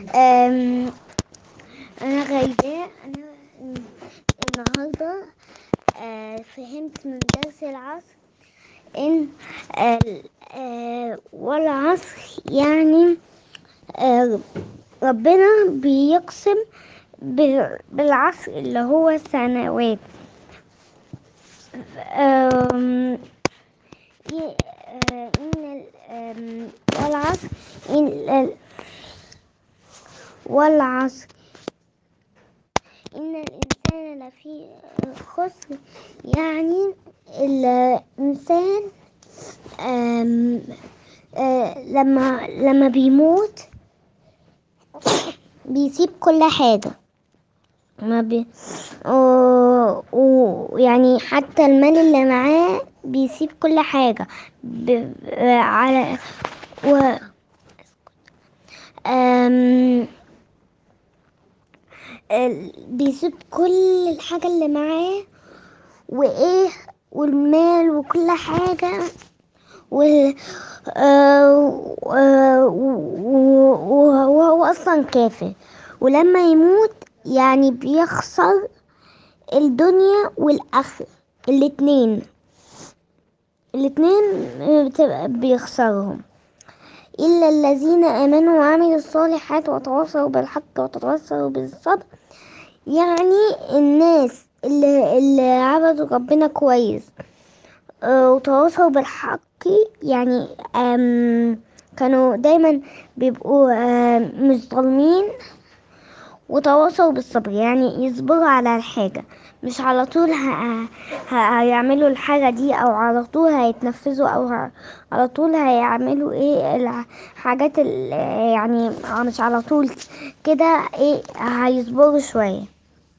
أم، انا غايبة انا النهاردة آه، فهمت من درس العصر ان ال- آه، والعصر يعني آه، ربنا بيقسم بال- بالعصر اللي هو السنوات أم، ي- آه، إن ال- أم، والعصر إن ال- والعصر إن الإنسان لفي خسر يعني الإنسان أم، آه، لما لما بيموت بيسيب كل حاجة ما بي و- ويعني حتى المال اللي معاه بيسيب كل حاجة ب... على و أم... ال- بيسيب كل الحاجة اللي معاه وإيه والمال وكل حاجة و آه، آه، و- و- وهو أصلا كافر ولما يموت يعني بيخسر الدنيا والآخرة الاتنين الاتنين بتبقى بيخسرهم إلا الذين آمنوا وعملوا الصالحات وتواصوا بالحق وتواصوا بالصبر يعني الناس اللي, اللي عبدوا ربنا كويس آه، وتواصوا بالحق يعني آم، كانوا دايما بيبقوا آم، مش ظالمين وتواصوا بالصبر يعني يصبروا على الحاجة مش على طول ه- ه- هيعملوا الحاجة دي أو على طول هيتنفذوا أو ه- على طول هيعملوا ايه الحاجات ال- يعني مش على طول كده ايه هيصبروا شوية